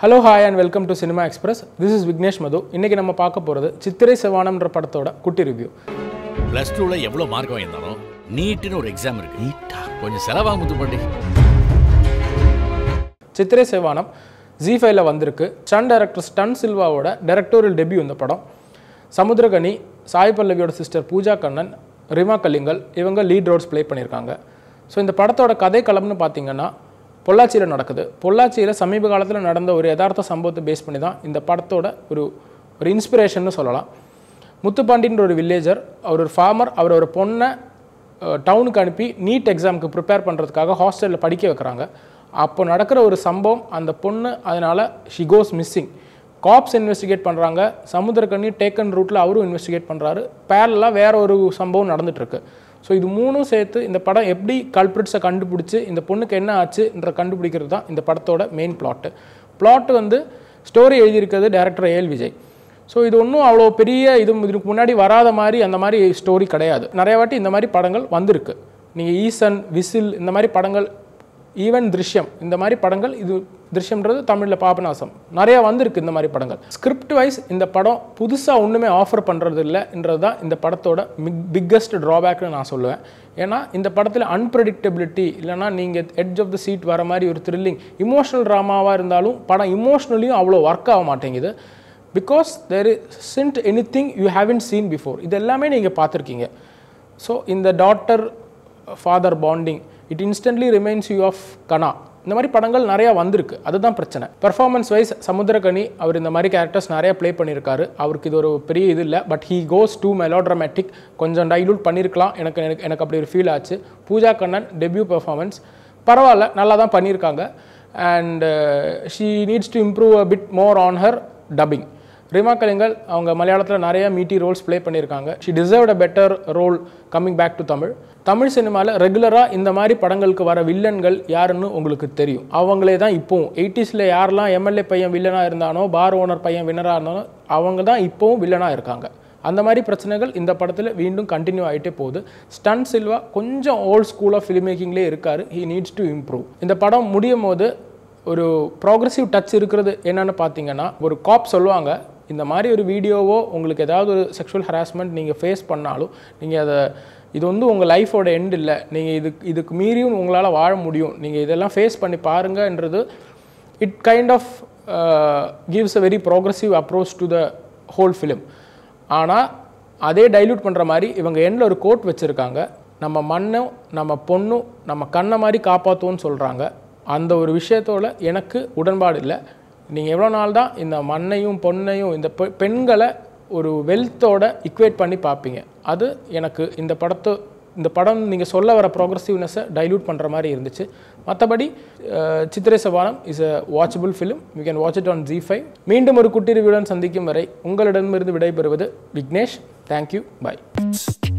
hello hi and welcome to Cinema Express this is Vignesh Madhu இன்னைக்கு நம்ம பார்க்க போகிறது சித்திரை செவானம்ன்ற படத்தோட குட்டி ரிவ்யூ ப்ளஸ் டூவில் எவ்வளோ மார்க் வாங்கியிருந்தாலும் நீட்டுன்னு ஒரு எக்ஸாம் இருக்கு நீட்டா கொஞ்சம் செலவாக முத்து பண்ணி சித்திரை செவானம் ஜி ஃபைவ்ல வந்திருக்கு ஸ்டன் டைரக்டர் ஸ்டன் சில்வாவோட டைரக்டோரியல் டெபியூ இந்த படம் சமுத்திரகனி சாய் பல்லவியோட சிஸ்டர் பூஜா கண்ணன் ரிமா கலிங்கல் இவங்க லீட் ரோல்ஸ் ப்ளே பண்ணியிருக்காங்க ஸோ இந்த படத்தோட கதை களம்னு பார்த்தீங்கன்னா பொள்ளாச்சியில் நடக்குது பொள்ளாச்சியில் சமீப காலத்தில் நடந்த ஒரு யதார்த்த சம்பவத்தை பேஸ் பண்ணி தான் இந்த படத்தோட ஒரு ஒரு இன்ஸ்பிரேஷன்னு சொல்லலாம் முத்துப்பாண்டின்ற ஒரு வில்லேஜர் அவர் ஒரு ஃபார்மர் அவர் ஒரு பொண்ணை டவுனுக்கு அனுப்பி நீட் எக்ஸாமுக்கு ப்ரிப்பேர் பண்ணுறதுக்காக ஹாஸ்டலில் படிக்க வைக்கிறாங்க அப்போ நடக்கிற ஒரு சம்பவம் அந்த பொண்ணு அதனால் she goes missing cops investigate பண்ணுறாங்க சமுத்திரக்கண்ணி டேக்கன் ரூட்டில் அவரும் இன்வெஸ்டிகேட் பண்ணுறாரு பேரலாக வேற ஒரு சம்பவம் நடந்துட்டுருக்கு ஸோ இது மூணும் சேர்த்து இந்த படம் எப்படி கல்பிரிட்ஸை கண்டுபிடிச்சி இந்த பொண்ணுக்கு என்ன ஆச்சுன்ற கண்டுபிடிக்கிறது தான் இந்த படத்தோட மெயின் பிளாட்டு பிளாட் வந்து ஸ்டோரி எழுதியிருக்கிறது டேரக்டர் ஏஎல் விஜய் ஸோ இது ஒன்றும் அவ்வளோ பெரிய இது இதுக்கு முன்னாடி வராத மாதிரி அந்த மாதிரி ஸ்டோரி கிடையாது நிறைய வாட்டி இந்த மாதிரி படங்கள் வந்திருக்கு நீங்கள் ஈசன் விசில் இந்த மாதிரி படங்கள் ஈவன் திருஷ்யம் இந்த மாதிரி படங்கள் இது திருஷ்யம்ன்றது தமிழில் பாபநாசம் நிறையா வந்திருக்கு இந்த மாதிரி படங்கள் ஸ்கிரிப்ட் வைஸ் இந்த படம் புதுசாக ஒன்றுமே ஆஃபர் பண்ணுறது இல்லைன்றது தான் இந்த படத்தோட மிக் பிக்கஸ்ட் ட்ராபேக்னு நான் சொல்லுவேன் ஏன்னா இந்த படத்தில் அன்பிரடிக்டபிலிட்டி இல்லைனா நீங்கள் எட்ஜ் ஆஃப் த சீட் வர மாதிரி ஒரு த்ரில்லிங் இமோஷனல் ட்ராமாவாக இருந்தாலும் படம் இமோஷ்னலியும் அவ்வளோ ஒர்க் ஆக மாட்டேங்குது because there isn't anything you haven't seen before இது எல்லாமே நீங்கள் பார்த்துருக்கீங்க ஸோ இந்த daughter father bonding it instantly reminds you of Kanaa இந்த மாதிரி படங்கள் நிறையா வந்திருக்கு அதுதான் பிரச்சனை பெர்ஃபார்மன்ஸ் வைஸ் சமுத்திரகனி அவர் இந்த மாதிரி கேரக்டர்ஸ் நிறைய ப்ளே பண்ணியிருக்காரு அவருக்கு இது ஒரு பெரிய இது இல்லை but he goes too melodramatic கொஞ்சம் டைலூட் பண்ணியிருக்கலாம் எனக்கு எனக்கு எனக்கு அப்படி ஒரு ஃபீல் ஆச்சு பூஜா கண்ணன் டெபியூ பெர்ஃபார்மன்ஸ் பரவாயில்ல நல்லா தான் பண்ணியிருக்காங்க and she needs to improve a bit more on her dubbing Rima Kallingal அவங்க மலையாளத்தில் நிறைய மீட்டி ரோல்ஸ் ப்ளே பண்ணியிருக்காங்க she deserved a better role coming back to Tamil Tamil சினிமாவில் ரெகுலராக இந்த மாதிரி படங்களுக்கு வர வில்லன்கள் யாருன்னு உங்களுக்கு தெரியும் அவங்களே தான் இப்போவும் எயிட்டிஸில் யாரெல்லாம் எம்எல்ஏ பையன் வில்லனாக இருந்தானோ பார் ஓனர் பையன் வின்னராக இருந்தானோ அவங்க தான் இப்போவும் வில்லனாக இருக்காங்க அந்த மாதிரி பிரச்சனைகள் இந்த படத்தில் மீண்டும் கண்டினியூ ஆகிட்டே போகுது ஸ்டன் சில்வா கொஞ்சம் ஓல்ட் ஸ்கூல் ஆஃப் ஃபிலிம் மேக்கிங்லேயே இருக்கார் ஹி நீட்ஸ் டு இம்ப்ரூவ் இந்த படம் முடியும் போது ஒரு ப்ராக்ரெசிவ் டச் இருக்கிறது என்னன்னு பார்த்தீங்கன்னா ஒரு காப் சொல்லுவாங்க இந்த மாதிரி ஒரு வீடியோவோ உங்களுக்கு ஏதாவது ஒரு செக்ஷுவல் ஹராஸ்மெண்ட் நீங்கள் ஃபேஸ் பண்ணாலும் நீங்கள் அதை இது வந்து உங்கள் லைஃபோட எண்ட் இல்லை நீங்கள் இதுக்கு இதுக்கு மீறியும் உங்களால் வாழ முடியும் நீங்கள் இதெல்லாம் ஃபேஸ் பண்ணி பாருங்கன்றது it kind of gives a very progressive approach to the whole film ஆனால் அதே டைல்யூட் பண்ணுற மாதிரி இவங்க எண்டில் ஒரு கோட் வச்சுருக்காங்க நம்ம மண்ணும் நம்ம பொண்ணும் நம்ம கண்ணை மாதிரி காப்பாற்றுவோன்னு சொல்கிறாங்க அந்த ஒரு விஷயத்தோட எனக்கு உடன்பாடு இல்லை நீங்கள் எவ்வளோ நாள் தான் இந்த மண்ணையும் பொண்ணையும் இந்த பெ- பெண்களை ஒரு வெல்த்தோட இக்குவேட் பண்ணி பார்ப்பீங்க அது எனக்கு இந்த படத்தை இந்த படம் நீங்கள் சொல்ல வர ப்ரோக்ரஸிவ்னஸை டைல்யூட் பண்ணுற மாதிரி இருந்துச்சு மற்றபடி ah, Chithirai Sevvanam is a watchable film you can watch it on G five மீண்டும் ஒரு குட்டி ரிவ்யூடன் சந்திக்கும் வரை உங்களிடமிருந்து விடைபெறுவது விக்னேஷ் தேங்க்யூ பை